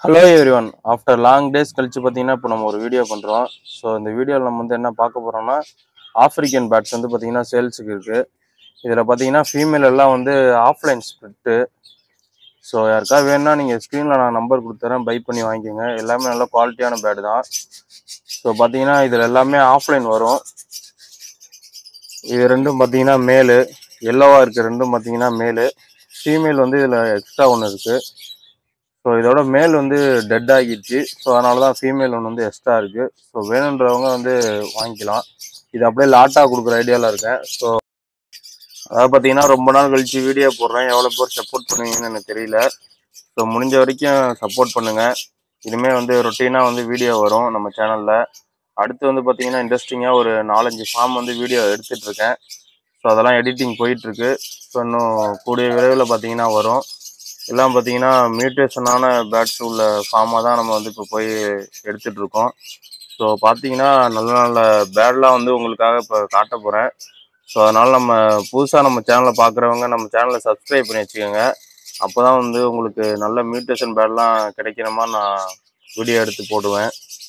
hello everyone after long days கழிச்சு பார்த்தீங்கன்னா இப்போ நம்ம ஒரு வீடியோ பண்ணுறோம் ஸோ இந்த வீடியோவில் நம்ம வந்து என்ன பார்க்க போகிறோம்னா ஆஃப்ரிக்கன் பேட்ஸ் வந்து பார்த்தீங்கன்னா சேல்ஸுக்கு இருக்குது இதில் பார்த்தீங்கன்னா ஃபீமேல் எல்லாம் வந்து ஆஃப்லைன் ஸ்பிரிட்டு ஸோ யாருக்கா வேணும்னா நீங்கள் ஸ்க்ரீனில் நான் நம்பர் கொடுத்துறேன் பை பண்ணி வாங்கிக்கோங்க எல்லாமே நல்ல குவாலிட்டியான பேட் தான் ஸோ பார்த்தீங்கன்னா இதில் எல்லாமே ஆஃப்லைன் வரும் இது ரெண்டும் பார்த்தீங்கன்னா மேலு எல்லோவாக இருக்குது ரெண்டும் பார்த்தீங்கன்னா மேலு ஃபீமேல் வந்து இதில் எக்ஸ்ட்ரா ஒன்று இருக்குது ஸோ இதோட மேல் வந்து டெட் ஆகிடுச்சு ஸோ அதனால தான் ஃபீமேல் ஒன்று வந்து எக்ஸ்ட்ரா இருக்குது ஸோ வேணுன்றவங்க வந்து வாங்கிக்கலாம் இது அப்படியே லாட்டாக கொடுக்குற ஐடியாவில் இருக்கேன் ஸோ அதாவது பார்த்தீங்கன்னா ரொம்ப நாள் கழிச்சு வீடியோ போடுறேன் எவ்வளோ பேர் சப்போர்ட் பண்ணுவீங்கன்னு எனக்கு தெரியல ஸோ முடிஞ்ச வரைக்கும் சப்போர்ட் பண்ணுங்கள் இனிமேல் வந்து ரொட்டீனாக வந்து வீடியோ வரும் நம்ம சேனலில் அடுத்து வந்து பார்த்தீங்கன்னா இன்ட்ரெஸ்டிங்காக ஒரு நாலஞ்சு ஃபார்ம் வந்து வீடியோ எடுத்துட்டு இருக்கேன் ஸோ அதெல்லாம் எடிட்டிங் போயிட்டுருக்கு ஸோ இன்னும் கூடிய விரைவில் பார்த்தீங்கன்னா வரும் எல்லாம் பார்த்தீங்கன்னா மியூட்டேஷனான பேட்ஸ் உள்ள ஃபார்மாக தான் நம்ம வந்து இப்போ போய் எடுத்துட்டு இருக்கோம் ஸோ பார்த்தீங்கன்னா நல்ல நல்ல பேட்லாம் வந்து உங்களுக்காக இப்போ காட்ட போகிறேன் ஸோ அதனால் நம்ம புதுசாக நம்ம சேனலை பார்க்குறவங்க நம்ம சேனலை சப்ஸ்கிரைப் பண்ணி வச்சுக்கோங்க அப்போ தான் வந்து உங்களுக்கு நல்ல மியூட்டேஷன் பேட்லாம் கிடைக்கிற மாதிரி நான் வீடியோ எடுத்து போடுவேன்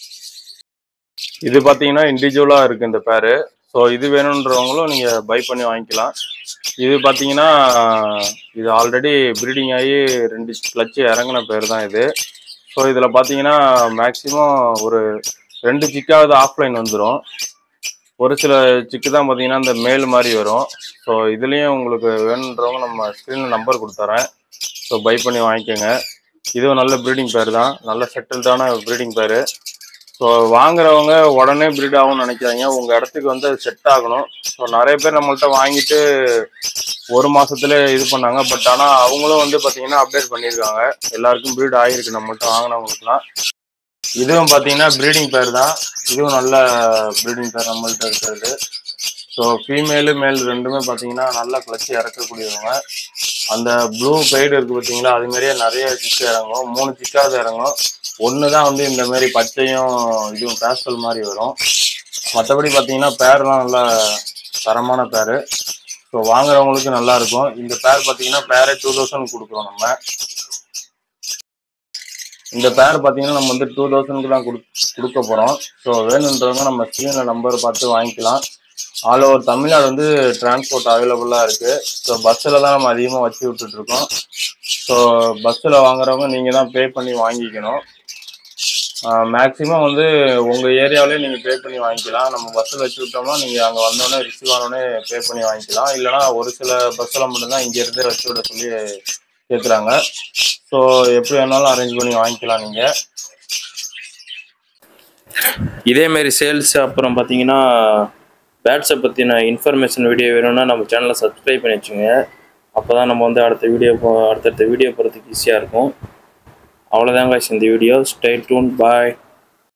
இது பார்த்தீங்கன்னா இண்டிவிஜுவலாக இருக்குது இந்த பேரு ஸோ இது வேணுன்றவங்களும் நீங்கள் பை பண்ணி வாங்கிக்கலாம் இது பார்த்தீங்கன்னா இது ஆல்ரெடி ப்ரீடிங் ஆகி ரெண்டு கிளச்சு இறங்கின பேர் தான் இது ஸோ இதில் பார்த்தீங்கன்னா மேக்ஸிமம் ஒரு ரெண்டு சிக்காவது ஆஃப்லைன் வந்துடும் ஒரு சில சிக்கு தான் பார்த்தீங்கன்னா இந்த மேல் மாதிரி வரும் ஸோ இதுலேயும் உங்களுக்கு வேணுன்றவங்க நம்ம ஸ்க்ரீனில் நம்பர் கொடுத்துறேன் ஸோ பை பண்ணி வாங்கிக்கோங்க இதுவும் நல்ல ப்ரீடிங் பேர் தான் நல்ல செட்டில்டான ப்ரீடிங் பேர் ஸோ வாங்குறவங்க உடனே ப்ரீட் ஆகும்னு நினைக்கிறாங்க உங்கள் இடத்துக்கு வந்து அது செட் ஆகணும் ஸோ நிறைய பேர் நம்மள்ட்ட வாங்கிட்டு ஒரு மாசத்துல இது பண்ணாங்க பட் ஆனால் அவங்களும் வந்து பார்த்தீங்கன்னா அப்டேட் பண்ணியிருக்காங்க எல்லாருக்கும் ப்ரீட் ஆகிருக்கு நம்மள்ட்ட வாங்கினவங்களுக்குலாம் இதுவும் பார்த்தீங்கன்னா ப்ரீடிங் பேர் தான் இதுவும் நல்ல ப்ரீடிங் பேர் நம்மள்ட்ட இருக்கிறது ஸோ ஃபீமேலு மேல் ரெண்டுமே பார்த்தீங்கன்னா நல்லா கிளச்சி இறக்கக்கூடியவங்க அந்த ப்ளூ பெய்டு இருக்கு பார்த்தீங்களா அது மாதிரியே நிறைய சிக்கு இறங்கும் மூணு சிக்காவது இறங்கும் ஒன்று தான் வந்து இந்த மாதிரி பச்சையும் இதுவும் பேஸ்டல் மாதிரி வரும் மற்றபடி பார்த்தீங்கன்னா பேர்லாம் நல்லா தரமான பேர் ஸோ வாங்குறவங்களுக்கு நல்லா இருக்கும் இந்த பேர் பார்த்தீங்கன்னா பேரே டூ தௌசண்ட் கொடுக்குறோம் நம்ம இந்த பேர் பார்த்தீங்கன்னா நம்ம வந்து டூ தௌசண்ட்க்கு தான் கொடு கொடுக்க போகிறோம் ஸோ வேணுன்றவங்க நம்ம ஸ்க்ரீனில் நம்பர் பார்த்து வாங்கிக்கலாம் ஆல் ஓவர் தமிழ்நாடு வந்து டிரான்ஸ்போர்ட் அவைலபிளாக இருக்குது ஸோ பஸ்ஸில் தான் நம்ம அதிகமாக வச்சு விட்டுட்ருக்கோம் ஸோ பஸ்ஸில் வாங்குறவங்க நீங்கள் தான் பே பண்ணி வாங்கிக்கணும் மேக்ஸிமம் வந்து உங்கள் ஏரியாவிலே நீங்கள் பே பண்ணி வாங்கிக்கலாம் நம்ம பஸ்ஸில் வச்சு விட்டோம்னா நீங்கள் அங்கே வந்தோடனே ரிசீவ் ஆனோடனே பே பண்ணி வாங்கிக்கலாம் இல்லைனா ஒரு சில பஸ்ஸில் மட்டும்தான் இங்கேருந்தே வச்சு விட சொல்லி கேட்குறாங்க ஸோ எப்படி வேணாலும் அரேஞ்ச் பண்ணி வாங்கிக்கலாம் நீங்கள் இதேமாரி சேல்ஸ் அப்புறம் பார்த்தீங்கன்னா பேட்ஸை பற்றின இன்ஃபர்மேஷன் வீடியோ வேணும்னா நம்ம சேனலை சப்ஸ்கிரைப் பண்ணி வச்சுங்க அப்போ தான் நம்ம வந்து அடுத்த வீடியோ போ அடுத்தடுத்த வீடியோ போகிறதுக்கு ஈஸியாக இருக்கும் அவ்வளோதாங்க இந்த வீடியோ ஸ்டே டூன் பாய்